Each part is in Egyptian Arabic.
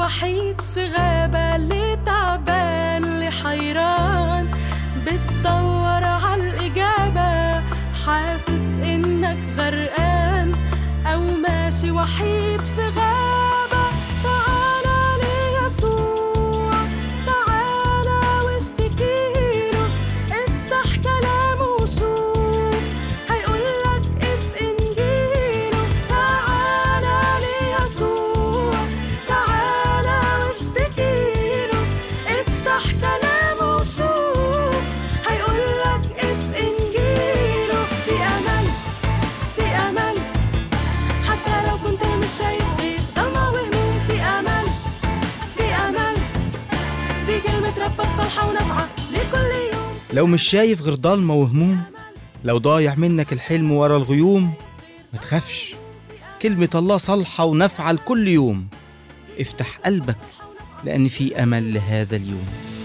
وحيد في غابة اللي تعبان اللي حيران بتدور عالإجابة حاسس إنك غرقان أو ماشي وحيد في غابة تعالى ليسوع تعالى واشتكيله افتح كلامه وشوف هيقولك اف انجيله تعالى ليسوع تعالى واشتكيله افتح كلامه وشوف هيقولك اف انجيله في امل في امل حتى لو كنت مش شايف غير ضلمة وهموم في امل في امل دي كلمة ربك صالحة ونافعة لكل يوم لو مش شايف غير ضلمة وهموم لو ضايع منك الحلم ورا الغيوم ما تخافش كلمة الله صالحة ونافعة لكل يوم افتح قلبك لأن في أمل لهذا اليوم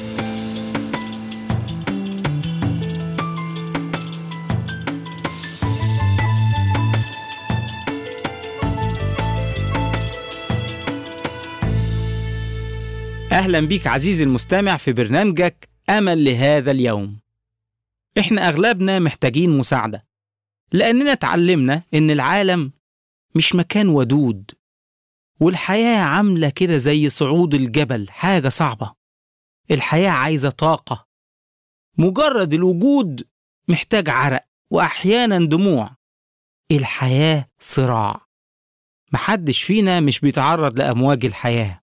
أهلا بيك عزيزي المستمع في برنامجك أمل لهذا اليوم إحنا أغلبنا محتاجين مساعدة لأننا اتعلمنا إن العالم مش مكان ودود والحياة عاملة كده زي صعود الجبل حاجة صعبة الحياة عايزة طاقة مجرد الوجود محتاج عرق وأحيانا دموع الحياة صراع محدش فينا مش بيتعرض لأمواج الحياة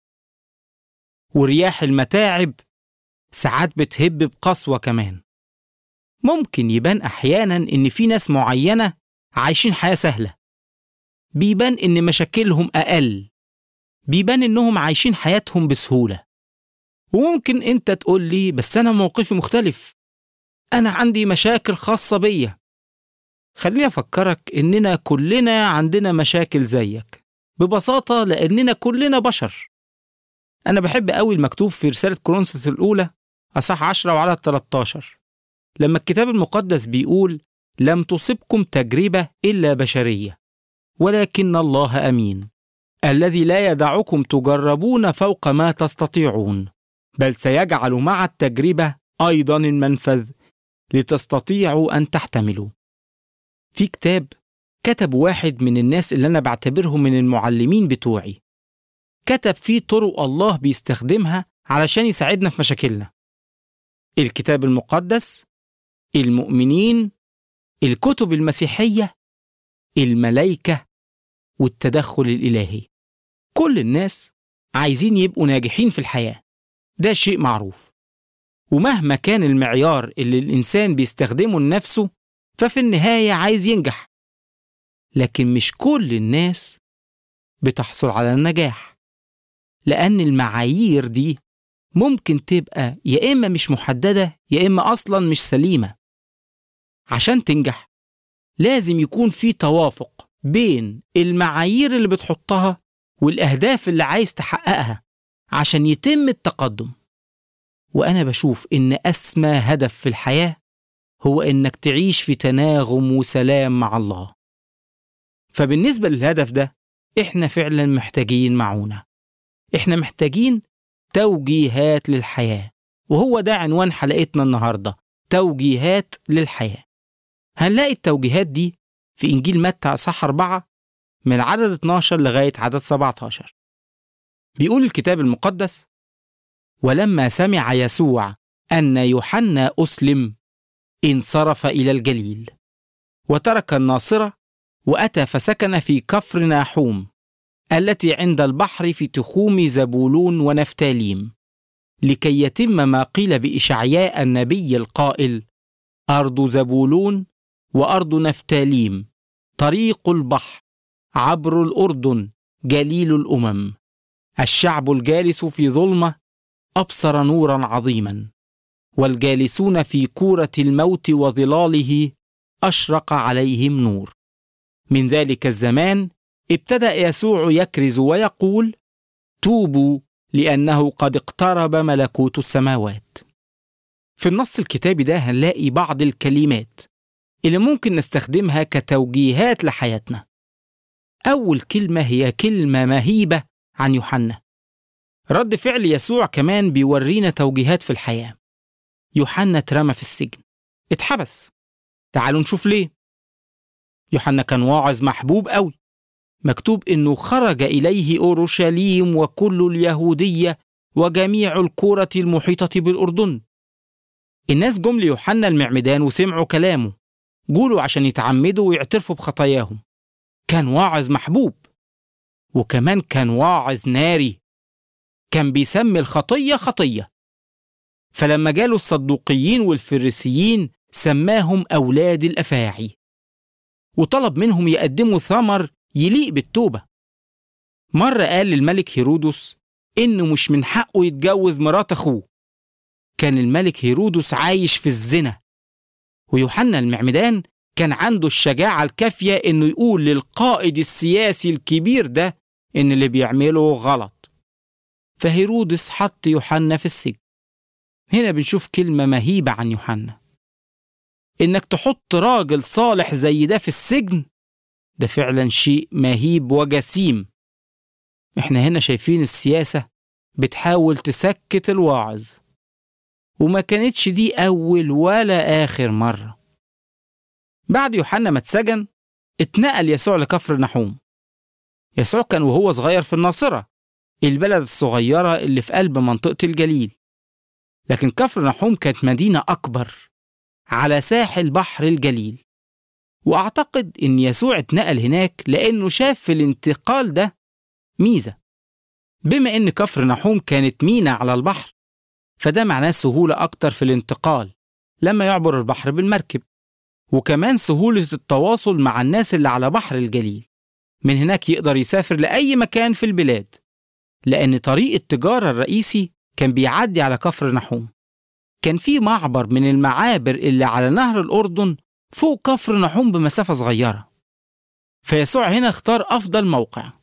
ورياح المتاعب ساعات بتهب بقسوة كمان ممكن يبان أحيانا إن في ناس معينة عايشين حياة سهلة بيبان إن مشاكلهم أقل بيبان إنهم عايشين حياتهم بسهولة وممكن أنت تقول لي بس أنا موقفي مختلف أنا عندي مشاكل خاصة بيا خليني أفكرك إننا كلنا عندنا مشاكل زيك ببساطة لأننا كلنا بشر أنا بحب قوي المكتوب في رسالة كورنثوس الأولى أصح 10 وعدد 13 لما الكتاب المقدس بيقول لم تصبكم تجربة إلا بشرية ولكن الله أمين الذي لا يدعكم تجربون فوق ما تستطيعون بل سيجعل مع التجربة أيضا المنفذ لتستطيعوا أن تحتملوا في كتاب كتب واحد من الناس اللي أنا بعتبرهم من المعلمين بتوعي كتب فيه طرق الله بيستخدمها علشان يساعدنا في مشاكلنا الكتاب المقدس المؤمنين الكتب المسيحية الملائكة والتدخل الإلهي كل الناس عايزين يبقوا ناجحين في الحياة ده شيء معروف ومهما كان المعيار اللي الإنسان بيستخدمه لنفسه ففي النهاية عايز ينجح لكن مش كل الناس بتحصل على النجاح لأن المعايير دي ممكن تبقى يا إما مش محددة يا إما أصلا مش سليمة عشان تنجح لازم يكون في توافق بين المعايير اللي بتحطها والأهداف اللي عايز تحققها عشان يتم التقدم وأنا بشوف إن أسمى هدف في الحياة هو إنك تعيش في تناغم وسلام مع الله فبالنسبة للهدف ده إحنا فعلا محتاجين معونة إحنا محتاجين توجيهات للحياة وهو ده عنوان حلقتنا النهاردة توجيهات للحياة هنلاقي التوجيهات دي في إنجيل متى أصح أربعة من عدد 12 لغاية عدد 17 بيقول الكتاب المقدس ولما سمع يسوع أن يوحنا أسلم انصرف إلى الجليل وترك الناصرة وأتى فسكن في كفر ناحوم التي عند البحر في تخوم زبولون ونفتاليم لكي يتم ما قيل بإشعياء النبي القائل أرض زبولون وأرض نفتاليم طريق البحر عبر الأردن جليل الأمم الشعب الجالس في ظلمة أبصر نورا عظيما والجالسون في كورة الموت وظلاله أشرق عليهم نور من ذلك الزمان ابتدأ يسوع يكرز ويقول توبوا لأنه قد اقترب ملكوت السماوات في النص الكتابي ده هنلاقي بعض الكلمات اللي ممكن نستخدمها كتوجيهات لحياتنا أول كلمة هي كلمة مهيبة عن يوحنا رد فعل يسوع كمان بيورينا توجيهات في الحياة يوحنا اترمى في السجن اتحبس تعالوا نشوف ليه يوحنا كان واعظ محبوب قوي مكتوب انه خرج اليه اورشليم وكل اليهوديه وجميع القرى المحيطه بالاردن الناس جم ليوحنا المعمدان وسمعوا كلامه جولوا عشان يتعمدوا ويعترفوا بخطاياهم كان واعظ محبوب وكمان كان واعظ ناري كان بيسمي الخطيه خطيه فلما جاله الصدوقيين والفريسيين سماهم اولاد الافاعي وطلب منهم يقدموا ثمر يليق بالتوبة مرة قال للملك هيرودس إنه مش من حقه يتجوز مرات أخوه كان الملك هيرودس عايش في الزنا ويوحنا المعمدان كان عنده الشجاعة الكافية إنه يقول للقائد السياسي الكبير ده إن اللي بيعمله غلط فهيرودس حط يوحنا في السجن هنا بنشوف كلمة مهيبة عن يوحنا إنك تحط راجل صالح زي ده في السجن ده فعلا شيء مهيب وجسيم احنا هنا شايفين السياسة بتحاول تسكت الواعظ وما كانتش دي أول ولا آخر مرة بعد يوحنا ما اتسجن اتنقل يسوع لكفر نحوم يسوع كان وهو صغير في الناصرة البلد الصغيرة اللي في قلب منطقة الجليل لكن كفر نحوم كانت مدينة أكبر على ساحل بحر الجليل وأعتقد إن يسوع اتنقل هناك لأنه شاف في الانتقال ده ميزة بما إن كفر نحوم كانت مينا على البحر فده معناه سهولة أكتر في الانتقال لما يعبر البحر بالمركب وكمان سهولة التواصل مع الناس اللي على بحر الجليل من هناك يقدر يسافر لأي مكان في البلاد لأن طريق التجارة الرئيسي كان بيعدي على كفر نحوم كان في معبر من المعابر اللي على نهر الأردن فوق كفر نحوم بمسافة صغيرة فيسوع هنا اختار أفضل موقع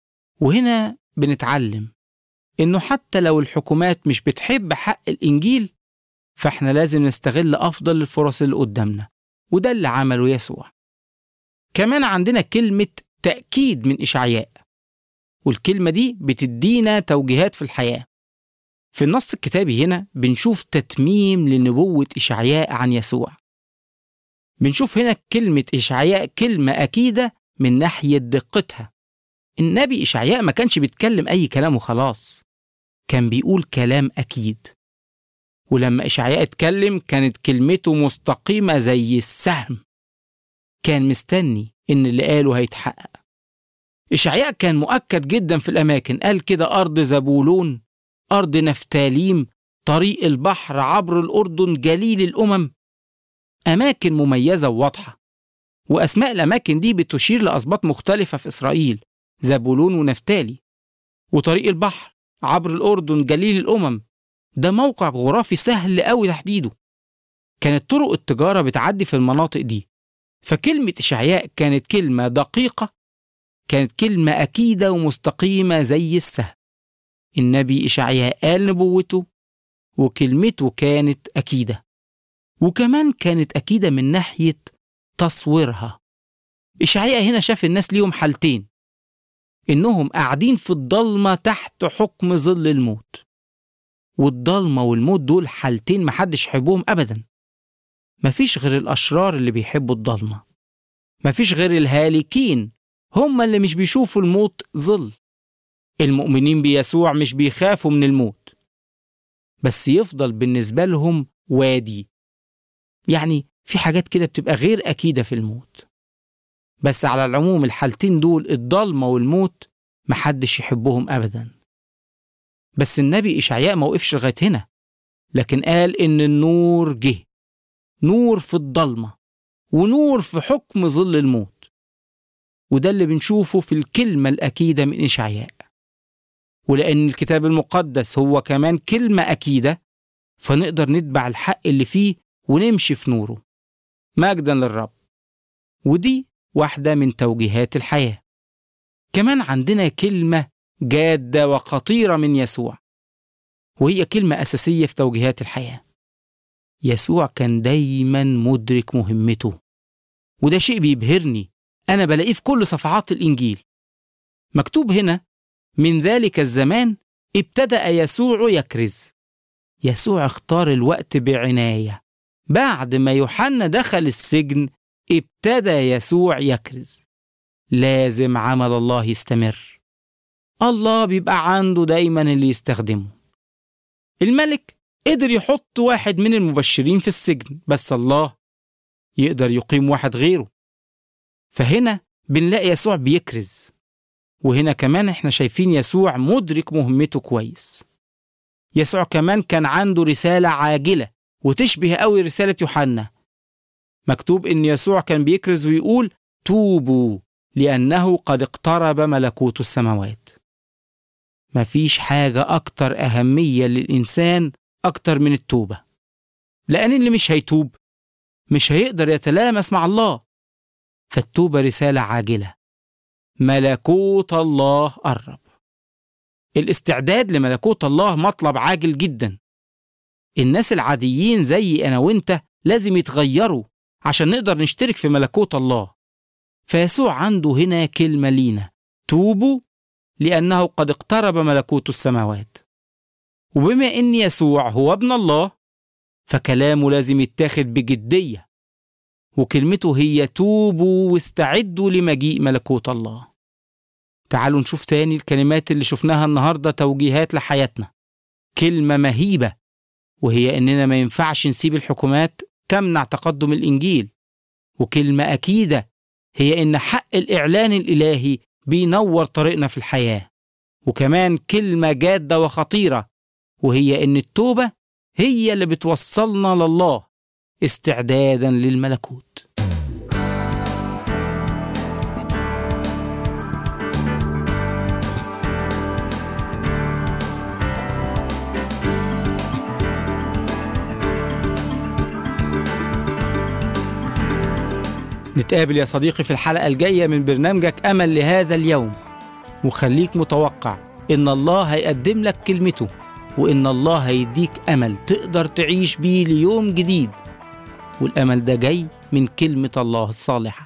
وهنا بنتعلم إنه حتى لو الحكومات مش بتحب حق الإنجيل فإحنا لازم نستغل أفضل الفرص اللي قدامنا وده اللي عمله يسوع كمان عندنا كلمة تأكيد من إشعياء والكلمة دي بتدينا توجيهات في الحياة في النص الكتابي هنا بنشوف تتميم لنبوة إشعياء عن يسوع بنشوف هنا كلمة إشعياء كلمة أكيدة من ناحية دقتها النبي إشعياء ما كانش بيتكلم أي كلام وخلاص كان بيقول كلام أكيد ولما إشعياء اتكلم كانت كلمته مستقيمة زي السهم كان مستني إن اللي قاله هيتحقق إشعياء كان مؤكد جدا في الأماكن قال كده أرض زبولون أرض نفتاليم طريق البحر عبر الأردن جليل الأمم أماكن مميزة وواضحة وأسماء الأماكن دي بتشير لأسباط مختلفة في إسرائيل زبولون ونفتالي وطريق البحر عبر الأردن جليل الأمم ده موقع جغرافي سهل قوي تحديده كانت طرق التجارة بتعدي في المناطق دي فكلمة إشعياء كانت كلمة دقيقة كانت كلمة أكيدة ومستقيمة زي السهم النبي إشعياء قال نبوته وكلمته كانت أكيدة وكمان كانت أكيدة من ناحية تصويرها إشعياء هنا شاف الناس ليهم حالتين إنهم قاعدين في الضلمة تحت حكم ظل الموت والضلمة والموت دول حالتين محدش يحبهم أبدا مفيش غير الأشرار اللي بيحبوا الضلمة مفيش غير الهالكين هم اللي مش بيشوفوا الموت ظل المؤمنين بيسوع مش بيخافوا من الموت بس يفضل بالنسبة لهم وادي يعني في حاجات كده بتبقى غير أكيدة في الموت بس على العموم الحالتين دول الضلمة والموت محدش يحبهم أبدا بس النبي إشعياء ما وقفش لغاية هنا لكن قال إن النور جه نور في الضلمة ونور في حكم ظل الموت وده اللي بنشوفه في الكلمة الأكيدة من إشعياء ولأن الكتاب المقدس هو كمان كلمة أكيدة فنقدر نتبع الحق اللي فيه ونمشي في نوره مجدا للرب ودي واحدة من توجيهات الحياة كمان عندنا كلمة جادة وخطيرة من يسوع وهي كلمة أساسية في توجيهات الحياة يسوع كان دايما مدرك مهمته وده شيء بيبهرني أنا بلاقيه في كل صفحات الإنجيل مكتوب هنا من ذلك الزمان ابتدأ يسوع يكرز يسوع اختار الوقت بعناية بعد ما يوحنا دخل السجن ابتدى يسوع يكرز لازم عمل الله يستمر الله بيبقى عنده دايما اللي يستخدمه الملك قدر يحط واحد من المبشرين في السجن بس الله يقدر يقيم واحد غيره فهنا بنلاقي يسوع بيكرز وهنا كمان احنا شايفين يسوع مدرك مهمته كويس يسوع كمان كان عنده رسالة عاجلة وتشبه قوي رسالة يوحنا مكتوب إن يسوع كان بيكرز ويقول توبوا لأنه قد اقترب ملكوت السماوات مفيش حاجة أكتر أهمية للإنسان أكتر من التوبة لأن اللي مش هيتوب مش هيقدر يتلامس مع الله فالتوبة رسالة عاجلة ملكوت الله قرب الاستعداد لملكوت الله مطلب عاجل جدا الناس العاديين زي أنا وإنت لازم يتغيروا عشان نقدر نشترك في ملكوت الله فيسوع عنده هنا كلمة لينا توبوا لأنه قد اقترب ملكوت السماوات وبما إن يسوع هو ابن الله فكلامه لازم يتاخد بجدية وكلمته هي توبوا واستعدوا لمجيء ملكوت الله تعالوا نشوف تاني الكلمات اللي شفناها النهاردة توجيهات لحياتنا كلمة مهيبة وهي إننا ما ينفعش نسيب الحكومات تمنع تقدم الإنجيل وكلمة أكيدة هي إن حق الإعلان الإلهي بينور طريقنا في الحياة وكمان كلمة جادة وخطيرة وهي إن التوبة هي اللي بتوصلنا لله استعدادا للملكوت نتقابل يا صديقي في الحلقة الجاية من برنامجك أمل لهذا اليوم وخليك متوقع إن الله هيقدم لك كلمته وإن الله هيديك أمل تقدر تعيش بيه ليوم جديد والأمل ده جاي من كلمة الله الصالحة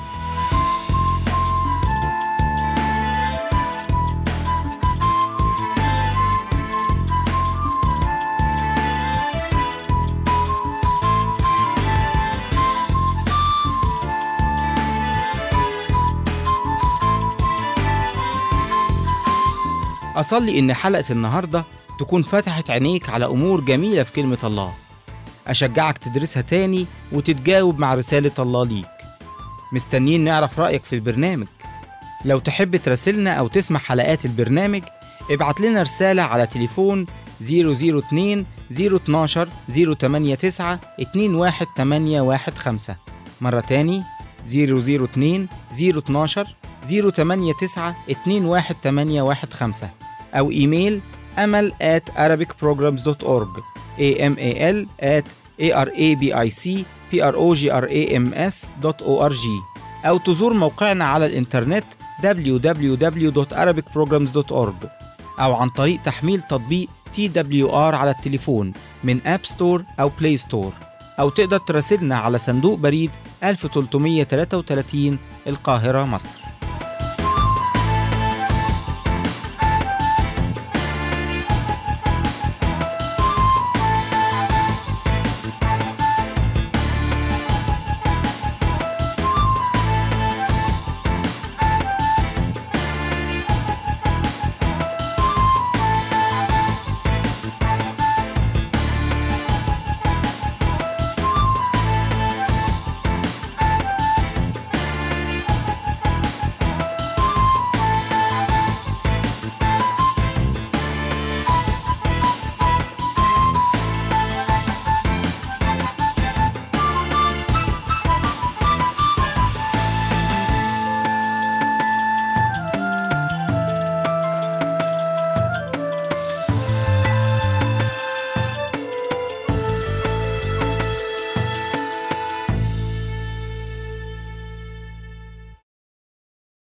أصلي إن حلقة النهاردة تكون فتحت عينيك على أمور جميلة في كلمة الله أشجعك تدرسها تاني وتتجاوب مع رسالة الله ليك مستنيين نعرف رأيك في البرنامج لو تحب تراسلنا أو تسمع حلقات البرنامج ابعت لنا رسالة على تليفون 002 012 089 21815 مرة تاني 002 012 089 21815 أو إيميل أمل at arabicprograms.org amal at arabicprograms.org أو تزور موقعنا على الإنترنت www.arabicprograms.org أو عن طريق تحميل تطبيق TWR على التليفون من أب ستور أو بلاي ستور أو تقدر تراسلنا على صندوق بريد 1333 القاهرة مصر